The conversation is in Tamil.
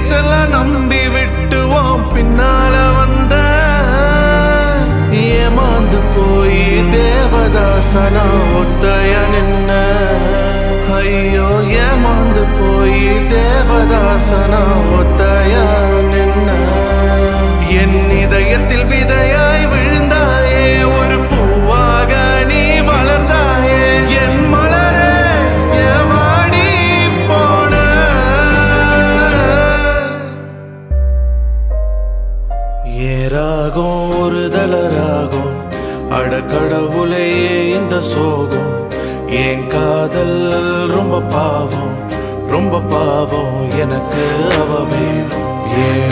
பேச்செல்லாம் நம்பி விட்டுவோம் பின்னால வந்த ஏமாந்து போய் தேவதாசனா ஒத்தைய நின்ன ஐயோ ஏமாந்து போய் தேவதாசனா ஒத்தைய நின்ன என் இதயத்தில் விதையாய் விழுந்தாயே ஒரு பூவாக நீ வளர்ந்தாயே என் மலரே ஏமாடி போன ஏராகும் ஒரு தளராகும் அடக்கடவுளே இந்த சோகம் என் காதல் ரொம்ப பாவம் ரொம்ப பாவம் எனக்கு அவ வேணும் ஏன்